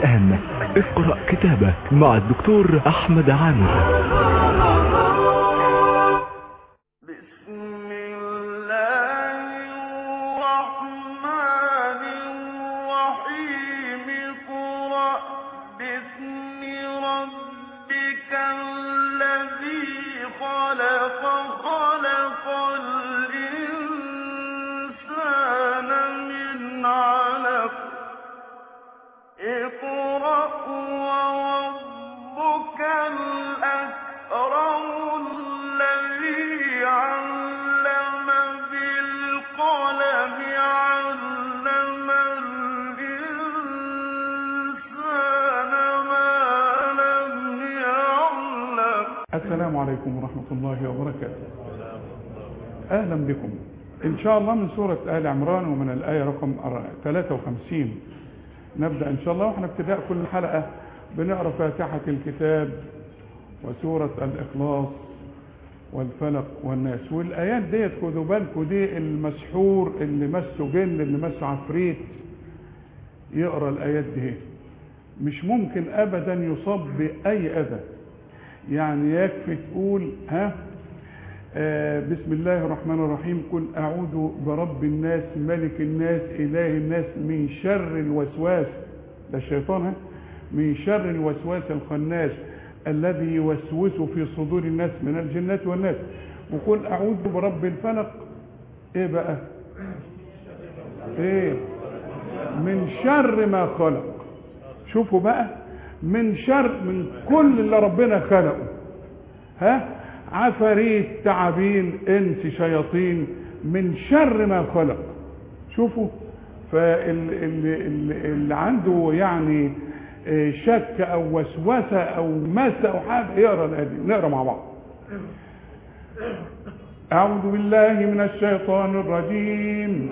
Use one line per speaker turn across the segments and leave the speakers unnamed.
والآن اقرأ كتابة مع الدكتور أحمد عامر
بسم الله الرحمن الرحيم اقرأ باسم ربك الذي خلق خلق الإنسان من علق اقرأ وربك الأكرم الذي علم بالقلم علم الإنسان ما لم يعلم
السلام عليكم ورحمة الله وبركاته أهلا بكم إن شاء الله من سورة آل عمران ومن الآية رقم 53 نبدأ إن شاء الله وإحنا ابتداء كل حلقة بنقرأ فاتحة الكتاب وسورة الإخلاص والفلق والناس والآيات ديت خدوا بالكم دي المسحور اللي مسه جن اللي مسه عفريت يقرأ الآيات دي مش ممكن أبدا يصاب بأي أذى يعني يكفي تقول ها آه بسم الله الرحمن الرحيم قل أعوذ برب الناس ملك الناس إله الناس من شر الوسواس ده الشيطان ها من شر الوسواس الخناس الذي يوسوس في صدور الناس من الجنة والناس وقل أعوذ برب الفلق إيه بقى إيه من شر ما خلق شوفوا بقى من شر من كل اللي ربنا خلقه ها عفاريت تعابين انس شياطين من شر ما خلق شوفوا فاللي اللي عنده يعني آه، شك او وسوسه او مس او حاجه يقرا الآية دي نقرا مع بعض أعوذ بالله من الشيطان الرجيم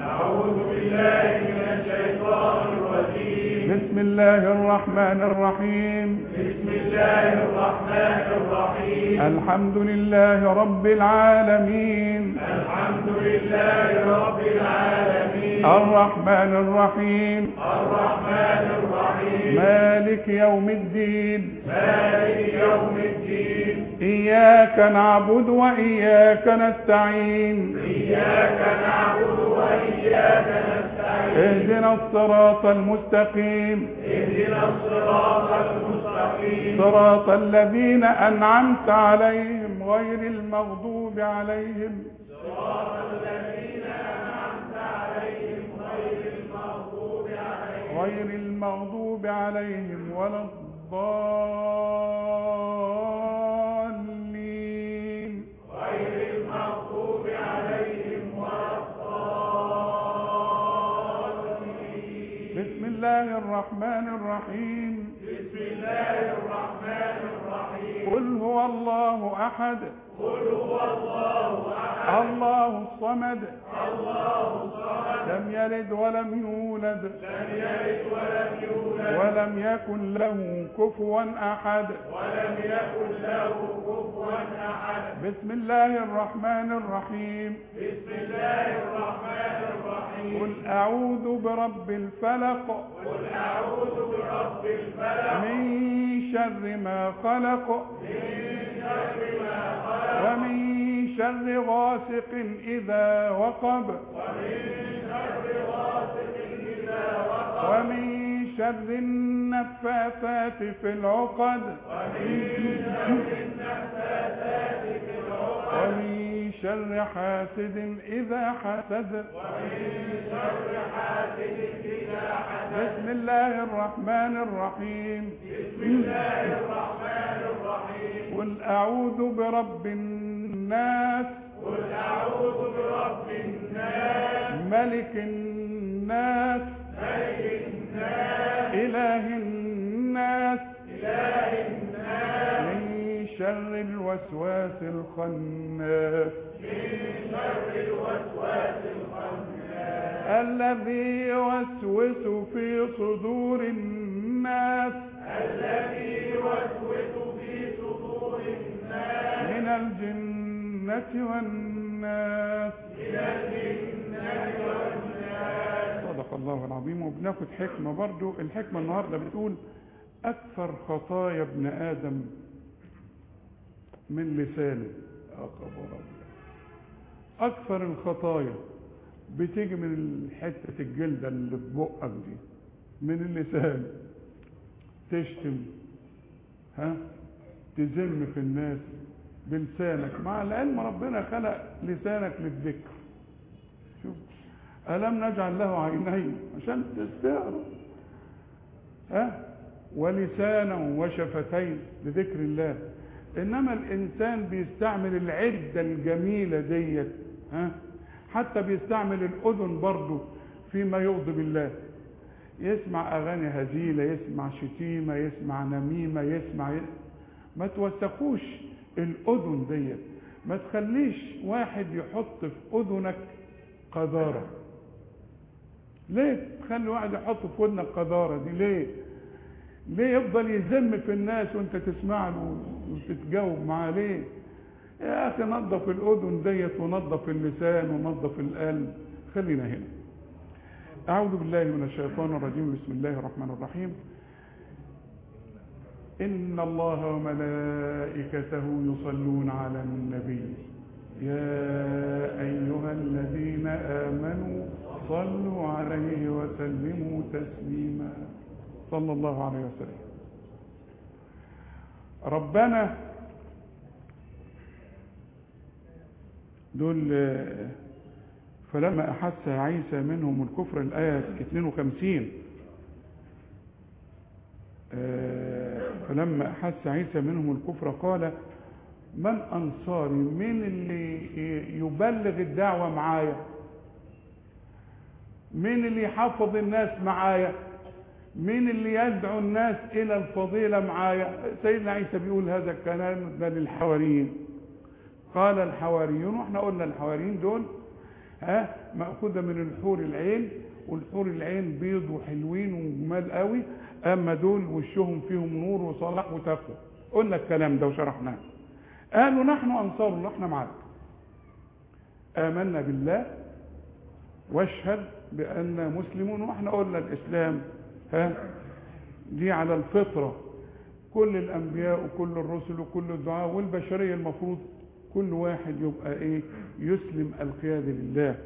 بسم الله الرحمن الرحيم بسم الله الرحمن الرحيم الحمد لله رب العالمين الحمد لله رب العالمين الرحمن الرحيم الرحمن الرحيم مالك يوم الدين مالك يوم الدين إياك نعبد وإياك نستعين اهدنا الصراط المستقيم اهدنا الصراط المستقيم صراط الذين أنعمت عليهم غير المغضوب عليهم صراط الذين أنعمت عليهم غير المغضوب عليهم غير المغضوب عليهم ولا الضالين بسم الله الرحمن الرحيم بسم الله الرحمن الرحيم قل هو الله احد قل هو الله احد الله الصمد الله الصمد لم يلد ولم يولد لم يلد ولم يولد ولم يكن له كفوا احد ولم يكن له كفوا احد بسم الله الرحمن الرحيم قل أعوذ برب الفلق قل أعوذ برب الفلق من شر ما خلق من شر ما خلق ومن شر غاسق إذا وقب ومن شر غاسق إذا وقب ومن شر النفاثات في العقد ومن شر النفاثات في العقد ومن شر حاسد إذا حسد بسم الله الرحمن الرحيم بسم الله الرحمن الرحيم قل أعوذ برب الناس قل أعوذ برب الناس ملك الناس ملك الناس إله الناس إله الناس من شر الوسواس الخناس الذي يوسوس في صدور الناس الذي يوسوس في صدور الناس من الجنة والناس من الجنة والناس صدق الله العظيم وبناخد حكمة برضو الحكمة النهاردة بتقول أكثر خطايا ابن آدم من لسانه يا خبر أبيض. أكثر الخطايا بتيجي من حتة الجلدة اللي في بقك دي من اللسان تشتم ها تذم في الناس بلسانك مع العلم ربنا خلق لسانك للذكر شوف ألم نجعل له عينين عشان تستعرض ها ولسانا وشفتين لذكر الله انما الانسان بيستعمل العده الجميله ديت ها حتى بيستعمل الاذن برضه فيما يغضب الله يسمع اغاني هزيله يسمع شتيمه يسمع نميمه يسمع ي... ما توسخوش الاذن ديت ما تخليش واحد يحط في اذنك قذاره ليه تخلي واحد يحط في ودنك قذاره دي ليه ليه يفضل يذم في الناس وانت تسمع له وتتجاوب معاه ليه يا اخي نظف الاذن ديت ونظف اللسان ونظف القلب خلينا هنا اعوذ بالله من الشيطان الرجيم بسم الله الرحمن الرحيم ان الله وملائكته يصلون على النبي يا ايها الذين امنوا صلوا عليه وسلموا تسليما صلى الله عليه وسلم ربنا دول فلما أحس عيسى منهم الكفر الآية 52 فلما أحس عيسى منهم الكفر قال من أنصاري من اللي يبلغ الدعوة معايا من اللي يحفظ الناس معايا مين اللي يدعو الناس الى الفضيله معايا سيدنا عيسى بيقول هذا الكلام ده للحواريين قال الحواريون واحنا قلنا الحواريين دول ها ماخوذه من الحور العين والحور العين بيض وحلوين وجمال قوي اما دول وشهم فيهم نور وصلاح وتقوى قلنا الكلام ده وشرحناه قالوا نحن انصار الله احنا معاك امنا بالله واشهد باننا مسلمون واحنا قلنا الاسلام ها دي على الفطرة كل الأنبياء وكل الرسل وكل الدعاء والبشرية المفروض كل واحد يبقى إيه يسلم القيادة لله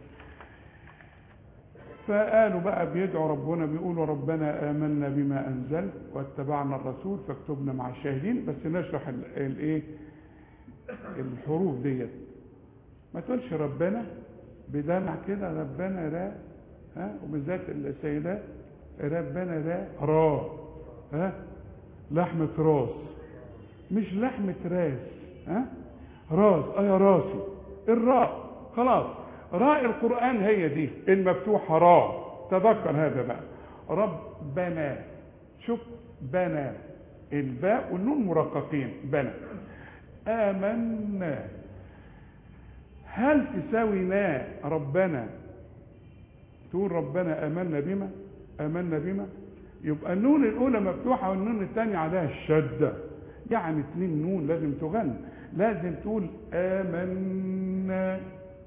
فقالوا بقى بيدعوا ربنا بيقولوا ربنا آمنا بما أنزل واتبعنا الرسول فاكتبنا مع الشاهدين بس نشرح الايه الحروف ديت ما تقولش ربنا بدمع كده ربنا لا ها وبالذات السيدات ربنا ده را ها لحمة راس مش لحمة راس ها راس اه راسي الراء خلاص راء القرآن هي دي المفتوحة راء تذكر هذا بقى ربنا شوف بنا الباء والنون مرققين بنا آمنا هل تساوي نا ربنا تقول ربنا آمنا بما آمنا بما يبقى النون الأولى مفتوحة والنون الثانية عليها الشدة يعني اتنين نون لازم تغنى لازم تقول آمنا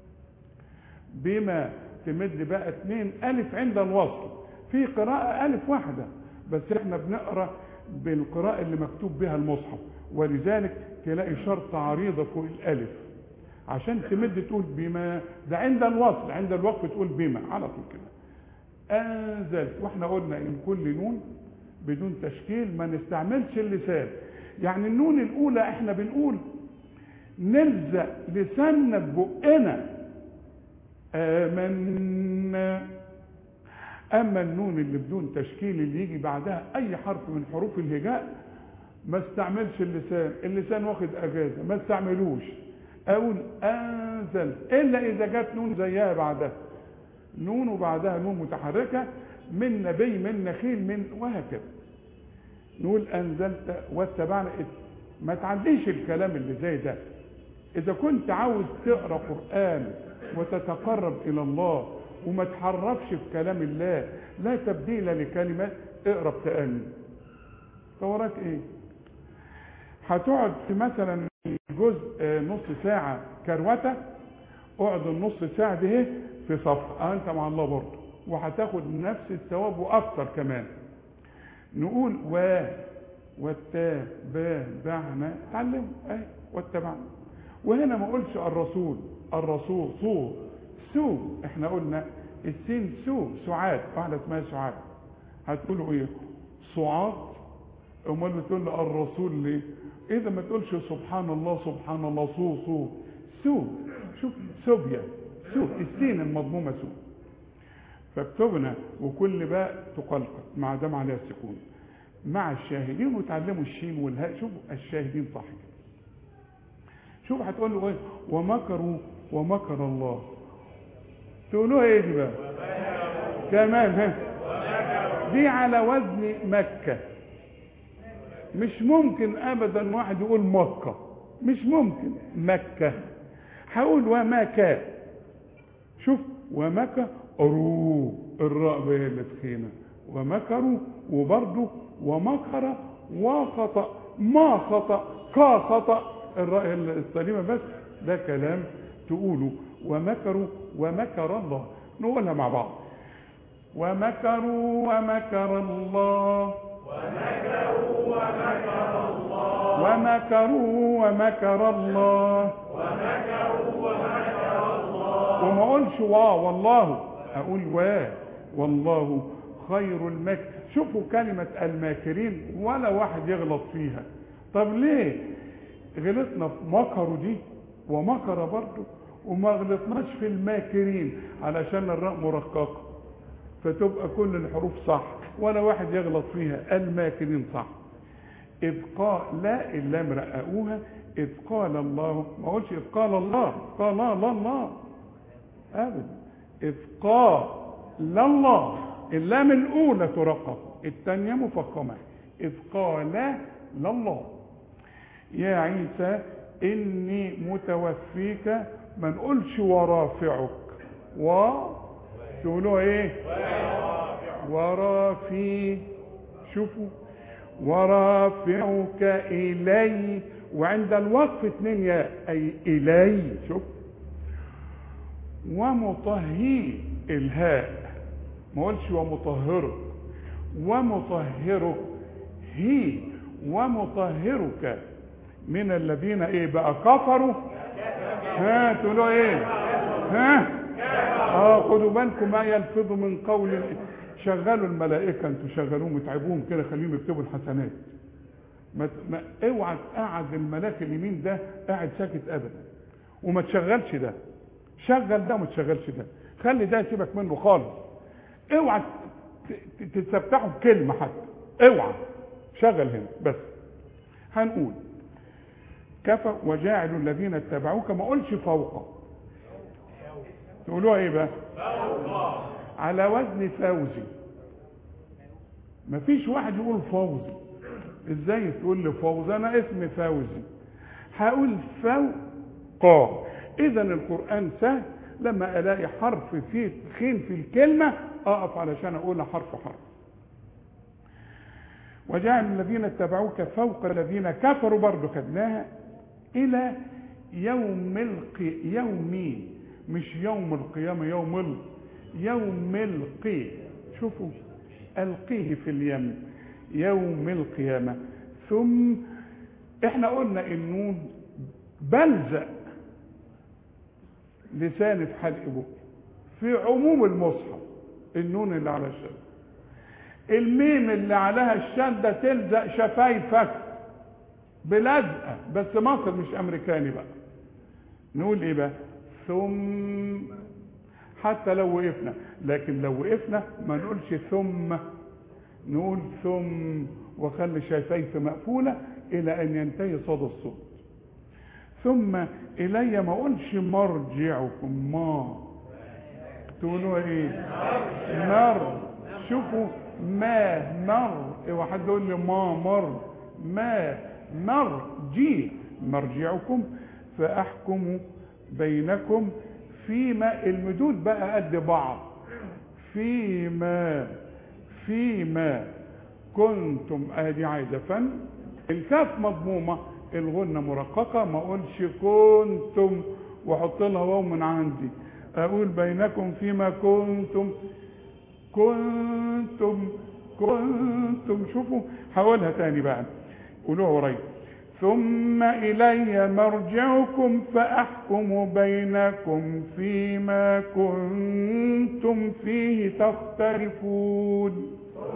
بما تمد بقى اتنين ألف عند الوصل في قراءة ألف واحدة بس احنا بنقرأ بالقراءة اللي مكتوب بها المصحف ولذلك تلاقي شرط عريضة فوق الألف عشان تمد تقول بما ده عند الوصل عند الوقف تقول بما على طول كده انزلت واحنا قلنا ان كل نون بدون تشكيل ما نستعملش اللسان يعني النون الاولى احنا بنقول نلزق لساننا ببقنا امنا اما النون اللي بدون تشكيل اللي يجي بعدها اي حرف من حروف الهجاء ما استعملش اللسان اللسان واخد اجازه ما استعملوش اقول انزل الا اذا جت نون زيها بعدها نون وبعدها نون متحركة من نبي من نخيل من وهكذا نقول أنزلت واتبعنا ما تعديش الكلام اللي زي ده إذا كنت عاوز تقرأ قرآن وتتقرب إلى الله وما تحرفش في كلام الله لا تبديل لكلمات اقرا بتأني وراك ايه هتقعد في مثلا جزء نص ساعة كروتة اقعد النص ساعة دي في صفحة انت مع الله برضه وهتاخد نفس الثواب واكتر كمان نقول و والتاء با بعنا تعلموا اهي واتبعنا وهنا ما اقولش الرسول الرسول صو سو احنا قلنا السين سو سعاد واحده اسمها سعاد هتقولوا ايه صعاد امال بتقول لي الرسول ليه اذا ما تقولش سبحان الله سبحان الله صو صو سو شوف سوبيا سو السين المضمومه سو فاكتبنا وكل باء تقلقل مع دم عليها السكون مع الشاهدين وتعلموا الشين والهاء شوفوا الشاهدين صح كده شوف هتقول له ايه ومكروا ومكر الله تقولوها ايه دي بقى كمان ها دي على وزن مكة مش ممكن ابدا واحد يقول مكة مش ممكن مكة هقول ومكة شوف ومكة رو الراء هي اللي تخينة ومكروا وبرضه ومكر وخطأ ما خطأ كا خطأ الراء السليمة بس ده كلام تقوله ومكروا ومكر الله نقولها مع بعض ومكروا ومكر الله ومكروا ومكر الله وما اقولش وا والله اقول وا والله خير المكر شوفوا كلمة الماكرين ولا واحد يغلط فيها طب ليه غلطنا في مكروا دي ومكر برضه وما غلطناش في الماكرين علشان الراء مرققة فتبقى كل الحروف صح ولا واحد يغلط فيها الماكرين صح إذ قال لا اللام رققوها إذ قال الله ما اقولش إذ قال الله قال لا لا الله أبدا إذ قال لا الله اللام الأولى ترقق الثانية مفخمة إذ قال لا الله يا عيسى إني متوفيك ما نقولش ورافعك و تقولوا ايه ورافي شوفوا ورافعك إلي وعند الوقف اتنين يا أي إلي شوف ومطهي الهاء ما قولش ومطهرك ومطهرك هي ومطهرك من الذين ايه بقى كفروا ها تقولوا ايه ها اه خدوا بالكم ما يلفظ من قول شغلوا الملائكه انتوا شغلوهم اتعبوهم كده خليهم يكتبوا الحسنات ما, ما اوعى تقعد الملاك اليمين ده قاعد ساكت ابدا وما تشغلش ده شغل ده وما تشغلش ده خلي ده سيبك منه خالص اوعى تستفتحوا بكلمه حتى اوعى شغل هنا بس هنقول كفى وجاعل الذين اتبعوك ما قولش فوق تقولوها ايه بقى على وزن فوزي مفيش واحد يقول فوزي ازاي تقول لي فوز انا اسمي فوزي هقول فوق اذا القران سهل لما الاقي حرف فيه تخين في الكلمه اقف علشان اقول حرف حرف وجعل الذين اتبعوك فوق الذين كفروا برضه خدناها الى يوم القي يومي مش يوم القيامه يوم ال يوم القي شوفوا القيه في اليم يوم القيامه ثم احنا قلنا النون بلزق لساني في حلق بقي في عموم المصحف النون اللي على الشد الميم اللي عليها الشدة تلزق شفايفك بلزقة بس مصر مش امريكاني بقى نقول ايه بقى ثم حتى لو وقفنا لكن لو وقفنا ما نقولش ثم نقول ثم وخلي شفايف مقفولة الى ان ينتهي صدى الصوت ثم الي ما اقولش مرجعكم ما تقولوا ايه مر شوفوا ما مر اوعى حد يقول لي ما مر ما مر جي مرجعكم فاحكم بينكم فيما المدود بقى قد بعض فيما فيما كنتم ادي عايزه فن الكاف مضمومه الغنه مرققه ما اقولش كنتم واحط لها واو من عندي اقول بينكم فيما كنتم كنتم كنتم شوفوا هقولها تاني بقى قولوها ورايا ثم إلي مرجعكم فأحكم بينكم فيما كنتم فيه تختلفون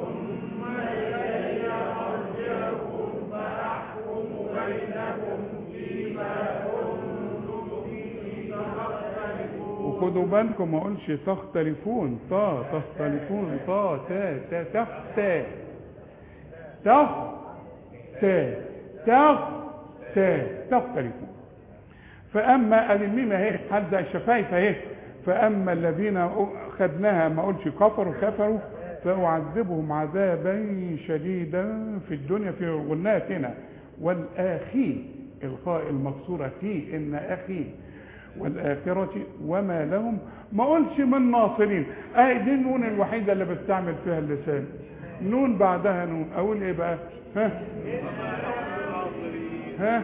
وخدوا بالكم ما اقولش تختلفون تا تختلفون تا تا تا تخ تا تخ تا تخ تا تختلفون فاما الميم اهي هبدا الشفايف اهي فاما الذين خدناها ما اقولش كفروا كفروا فاعذبهم عذابا شديدا في الدنيا في الغنات هنا والاخي الخاء المكسوره في ان اخي والآخرة وما لهم ما قلش من ناصرين اهي دي النون الوحيدة اللي بستعمل فيها اللسان نون بعدها نون اقول ايه بقى ها ها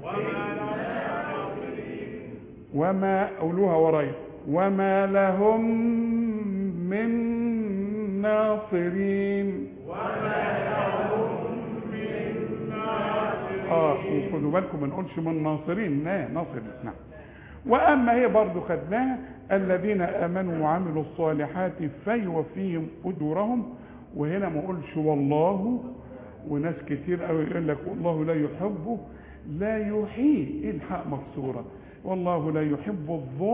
وما قولوها ورايا وما لهم من ناصرين اه وخدوا بالكم ما نقولش من ناصرين لا ناصرين نعم واما هي برضو خدناها الذين امنوا وعملوا الصالحات فيوفيهم اجورهم وهنا ما اقولش والله وناس كتير قوي يقول لك والله لا يحبه لا يحيي الحق مكسوره والله لا يحب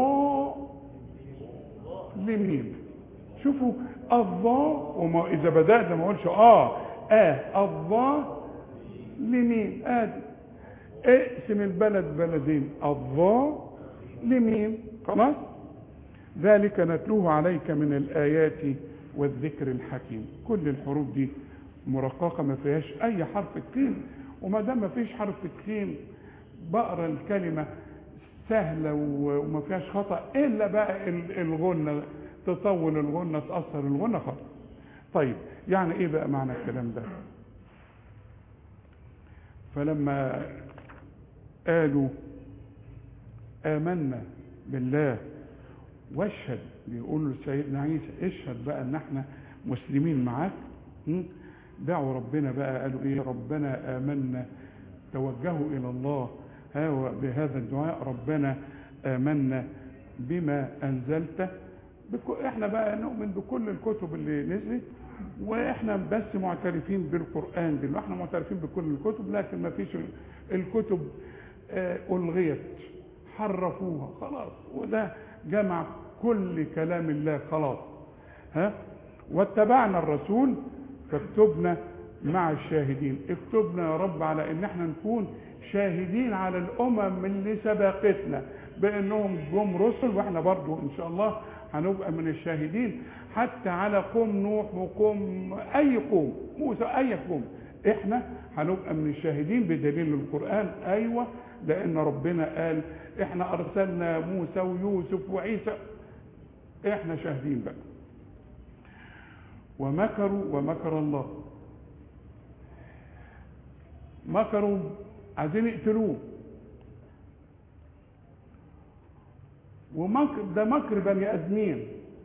الظالمين شوفوا الظا وما اذا بدات ما اقولش اه اه الظالمين ادي اقسم البلد بلدين الظا لمين خلاص ذلك نتلوه عليك من الآيات والذكر الحكيم كل الحروف دي مرققة ما فيهاش أي حرف تكين وما دام ما فيش حرف تكين بقرا الكلمة سهلة وما فيهاش خطأ إلا بقى الغنة تطول الغنة تأثر الغنة خطأ طيب يعني إيه بقى معنى الكلام ده فلما قالوا آمنا بالله واشهد بيقول سيدنا عيسى اشهد بقى ان احنا مسلمين معاك دعوا ربنا بقى قالوا ايه ربنا آمنا توجهوا الى الله ها بهذا الدعاء ربنا آمنا بما انزلت احنا بقى نؤمن بكل الكتب اللي نزلت واحنا بس معترفين بالقران دي احنا معترفين بكل الكتب لكن ما فيش الكتب الغيت حرفوها خلاص وده جمع كل كلام الله خلاص ها واتبعنا الرسول فاكتبنا مع الشاهدين اكتبنا يا رب على ان احنا نكون شاهدين على الامم اللي سبقتنا بانهم جم رسل واحنا برضو ان شاء الله هنبقى من الشاهدين حتى على قوم نوح وقوم اي قوم موسى اي قوم احنا هنبقى من الشاهدين بدليل القران ايوه لان ربنا قال احنا ارسلنا موسى ويوسف وعيسى احنا شاهدين بقى ومكروا ومكر الله مكروا عايزين يقتلوه ومكر ده مكر بني ادمين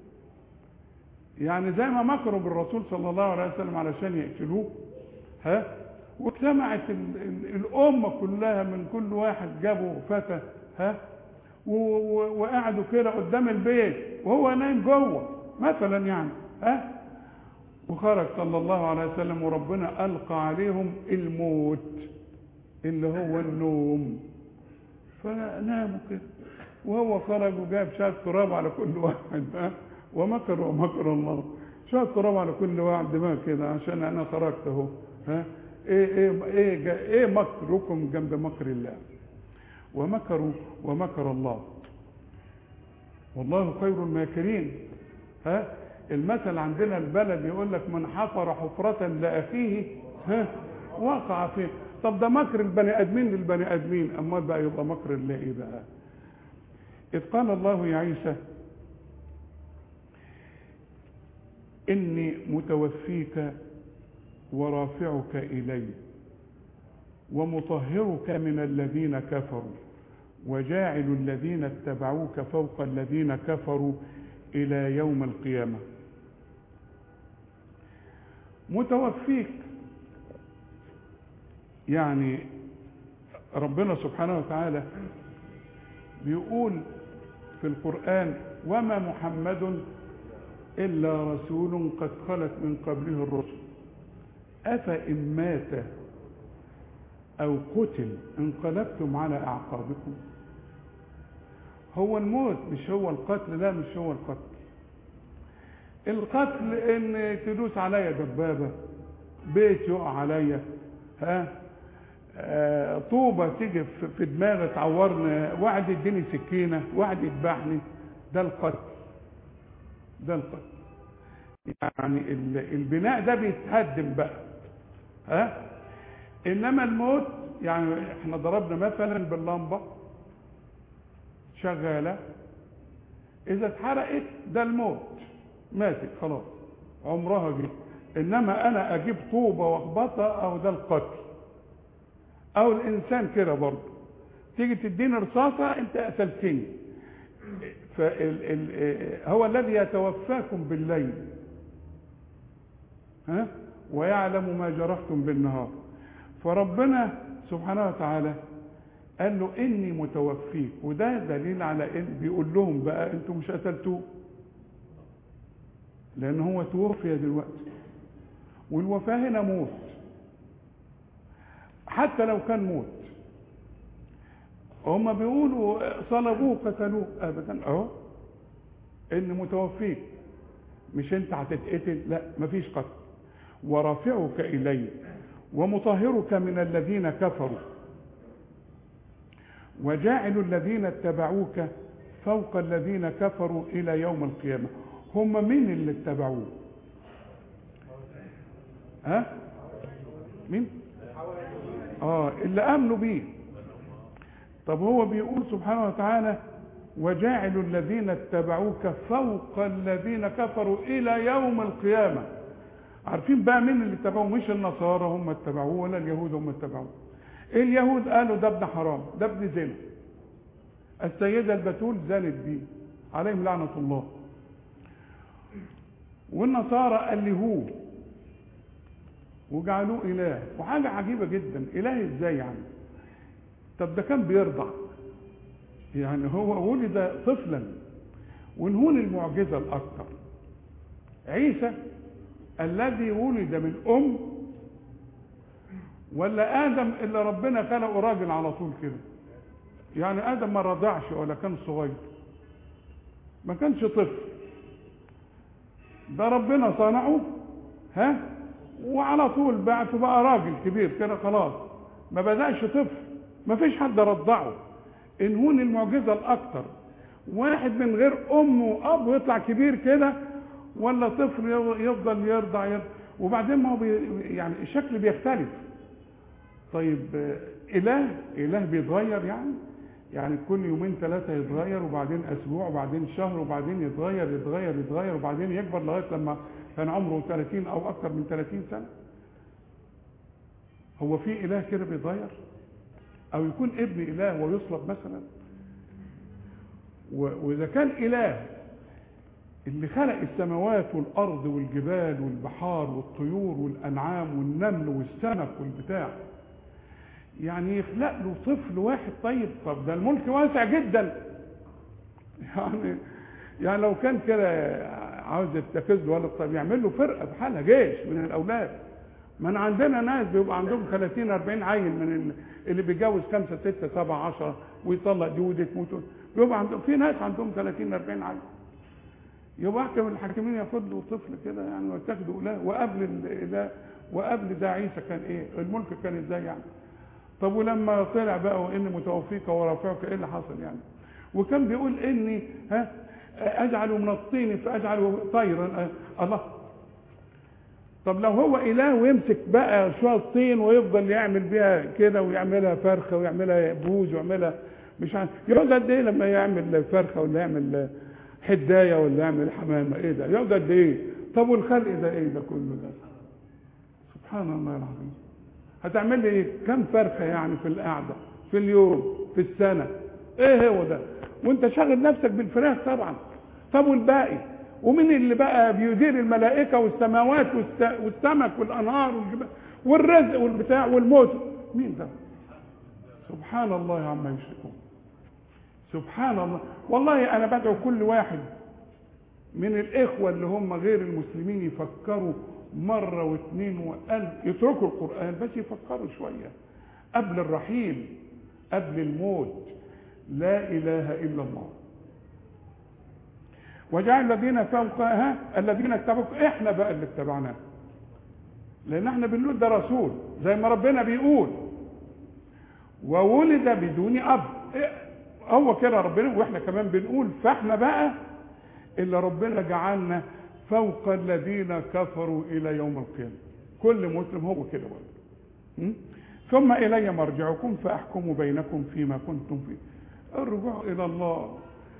يعني زي ما مكروا بالرسول صلى الله عليه وسلم علشان يقتلوه ها واجتمعت الامه كلها من كل واحد جابوا فتى ها وقعدوا كده قدام البيت وهو نايم جوه مثلا يعني ها وخرج صلى الله عليه وسلم وربنا القى عليهم الموت اللي هو النوم فناموا كده وهو خرج وجاب شويه تراب على كل واحد ها ومكر ومكر الله شويه تراب على كل واحد دماغ كده عشان انا خرجت اهو ها ايه ايه ايه ايه مكركم جنب مكر الله ومكروا ومكر الله والله خير الماكرين ها المثل عندنا البلد يقول لك من حفر حفرة لأخيه ها وقع فيه طب ده مكر البني ادمين للبني ادمين امال بقى يبقى مكر الله ايه بقى اذ قال الله يا عيسى اني متوفيك ورافعك الي ومطهرك من الذين كفروا وجاعل الذين اتبعوك فوق الذين كفروا الى يوم القيامه متوفيك يعني ربنا سبحانه وتعالى بيقول في القرآن وما محمد إلا رسول قد خلت من قبله الرسل أفإن مات أو قتل انقلبتم على أعقابكم هو الموت مش هو القتل لا مش هو القتل القتل ان تدوس عليا دبابة بيت يقع عليا ها آه طوبة تيجي في- في دماغي تعورني واحد يديني سكينة واحد يذبحني ده القتل ده القتل يعني ال- البناء ده بيتهدم بقى ها انما الموت يعني احنا ضربنا مثلا باللمبه شغاله اذا اتحرقت ده الموت ماتت خلاص عمرها جه انما انا اجيب طوبه واخبطها او ده القتل او الانسان كده برضه تيجي تديني رصاصه انت قتلتني فال ال هو الذي يتوفاكم بالليل ها ويعلم ما جرحتم بالنهار فربنا سبحانه وتعالى قال له اني متوفيك وده دليل على ان بيقول لهم بقى انتم مش قتلتوه لان هو توفي دلوقتي والوفاه هنا موت حتى لو كان موت هم بيقولوا صلبوه قتلوه ابدا اهو ان متوفيك مش انت هتتقتل لا مفيش قتل ورافعك الي ومطهرك من الذين كفروا وجاعل الذين اتبعوك فوق الذين كفروا الى يوم القيامه هم مين اللي اتبعوه ها مين اه اللي امنوا بيه طب هو بيقول سبحانه وتعالى وجاعل الذين اتبعوك فوق الذين كفروا الى يوم القيامه عارفين بقى مين اللي اتبعوه مش النصارى هم اتبعوه ولا اليهود هم اتبعوه اليهود قالوا ده ابن حرام ده ابن زنا السيدة البتول زانت بيه عليهم لعنة الله والنصارى ألهوه وجعلوه إله وحاجة عجيبة جدا إله إزاي يعني طب ده كان بيرضع يعني هو ولد طفلا ونهون المعجزة الأكثر عيسى الذي ولد من أم ولا آدم اللي ربنا خلقه راجل على طول كده يعني آدم ما رضعش ولا كان صغير ما كانش طفل ده ربنا صنعه ها وعلى طول بعته بقى راجل كبير كده خلاص ما بدأش طفل ما فيش حد رضعه انهون المعجزة الأكثر واحد من غير أم وأب ويطلع كبير كده ولا طفل يفضل يرضع, يرضع وبعدين ما هو بي يعني الشكل بيختلف طيب اله اله بيتغير يعني يعني كل يومين ثلاثة يتغير وبعدين أسبوع وبعدين شهر وبعدين يتغير يتغير يتغير وبعدين يكبر لغاية لما كان عمره 30 أو أكثر من 30 سنة هو في إله كده بيتغير أو يكون ابن إله ويصلب مثلا وإذا كان إله اللي خلق السماوات والأرض والجبال والبحار والطيور والأنعام والنمل والسمك والبتاع يعني يخلق له طفل واحد طيب طب ده الملك واسع جدا يعني يعني لو كان كده عاوز يتخذ له ولد طب يعمل له فرقه بحالها جيش من الاولاد ما انا عندنا ناس بيبقى عندهم 30 40 عيل من اللي بيتجوز 5 6 7 10 ويطلق دي ودي تموت بيبقى عندهم في ناس عندهم 30 40 عيل يبقى احكم الحاكمين ياخد له طفل كده يعني ويتخذوا اله وقبل الاله وقبل ده عيسى كان ايه الملك كان ازاي يعني طب ولما طلع بقى واني متوفيك ورافعك ايه اللي حصل يعني وكان بيقول اني ها اجعل من الطين فاجعل طيرا الله طب لو هو اله ويمسك بقى شويه طين ويفضل يعمل بيها كده ويعملها فرخه ويعملها بوز ويعملها مش عارف يقعد قد ايه لما يعمل فرخه ولا يعمل حدايه ولا يعمل حمامه ايه ده يقعد قد ايه طب والخلق ده ايه ده كله ده سبحان الله العظيم هتعمل لي ايه كم فرخه يعني في القعده في اليوم في السنه ايه هو ده وانت شاغل نفسك بالفراخ طبعا طب والباقي ومين اللي بقى بيدير الملائكة والسماوات والس- والسمك والأنهار والجبال والرزق والبتاع والموت مين ده سبحان الله عما يشركون سبحان الله والله أنا بدعو كل واحد من الإخوة اللي هم غير المسلمين يفكروا مرة واثنين وألف يتركوا القرآن بس يفكروا شوية قبل الرحيل قبل الموت لا إله إلا الله وجعل الذين فوقها الذين اتبعوك احنا بقى اللي اتبعناه لان احنا بنقول ده رسول زي ما ربنا بيقول وولد بدون اب إيه؟ هو كده ربنا واحنا كمان بنقول فاحنا بقى اللي ربنا جعلنا فوق الذين كفروا الى يوم القيامه كل مسلم هو كده برضه م? ثم الي مرجعكم فاحكم بينكم فيما كنتم فيه الرجوع الى الله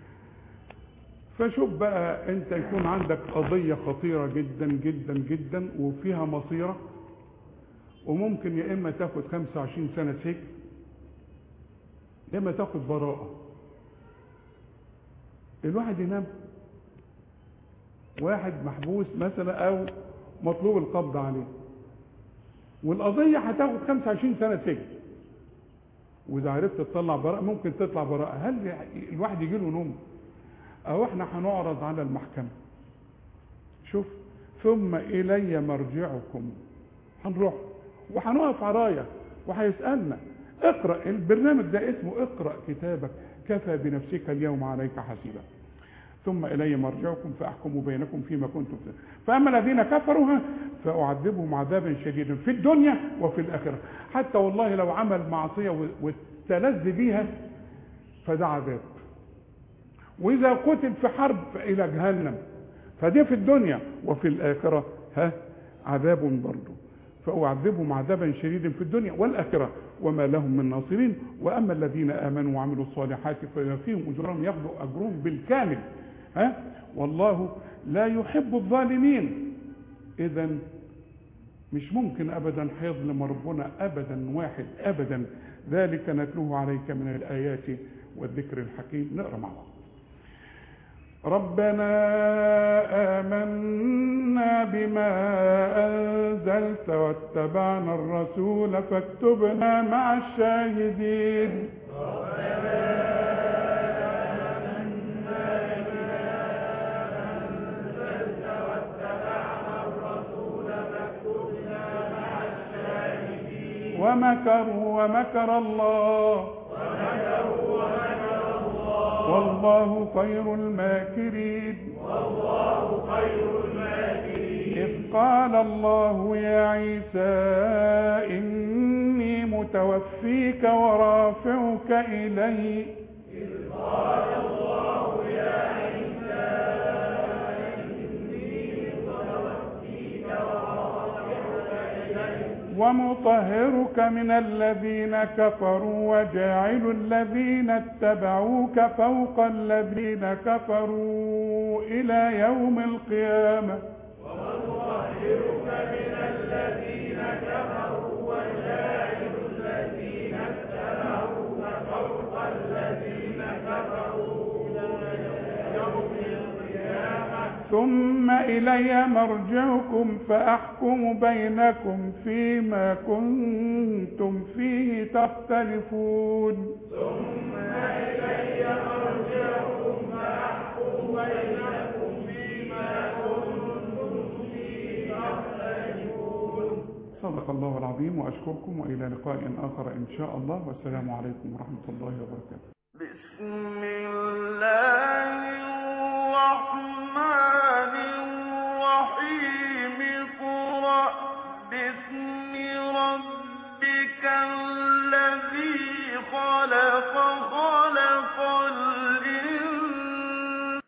فشوف بقى انت يكون عندك قضية خطيرة جدا جدا جدا وفيها مصيرة وممكن يا اما تاخد 25 سنة سجن يا اما تاخد براءة الواحد ينام واحد محبوس مثلا او مطلوب القبض عليه والقضية هتاخد 25 سنة سجن واذا عرفت تطلع براءة ممكن تطلع براءة هل الواحد يجي له نوم او احنا هنعرض على المحكمة شوف ثم الي مرجعكم هنروح وهنقف عرايا وهيسألنا اقرأ البرنامج ده اسمه اقرأ كتابك كفى بنفسك اليوم عليك حسيبا ثم إلي مرجعكم فأحكم بينكم فيما كنتم فيه فأما الذين كفروا فأعذبهم عذابا شديدا في الدنيا وفي الآخرة حتى والله لو عمل معصية واستلذ بيها فده عذاب وإذا قتل في حرب فإلى جهنم فدي في الدنيا وفي الآخرة ها عذاب برضه فأعذبهم عذابا شديدا في الدنيا والآخرة وما لهم من ناصرين وأما الذين آمنوا وعملوا الصالحات فيوفيهم أجرهم ياخذوا أجرهم بالكامل ها والله لا يحب الظالمين إذا مش ممكن أبدا هيظلم ربنا أبدا واحد أبدا ذلك نتلوه عليك من الآيات والذكر الحكيم نقرأ مع بعض ربنا آمنا بما أنزلت واتبعنا الرسول فاكتبنا مع الشاهدين ومكروا ومكر الله والله خير الماكرين والله خير الماكرين إذ قال الله يا عيسى إني متوفيك ورافعك إلي إذ قال الله يا عيسى إني متوفيك ورافعك إلي ومطهرك من الذين كفروا وجاعل الذين اتبعوك فوق الذين كفروا إلى يوم القيامة ومطهرك من الذين كفروا وجاعل الذين اتبعوك فوق الذين كفروا إلى يوم القيامة ثم إلي مرجعكم فأحكم بينكم فيما كنتم فيه تختلفون ثم إلي مرجعكم فأحكم بينكم فيما كنتم فيه تختلفون صدق الله العظيم وأشكركم وإلى لقاء آخر إن شاء الله والسلام عليكم ورحمة الله وبركاته
بسم الله الرحمن الرحيم اقرأ باسم ربك الذي خلق خلق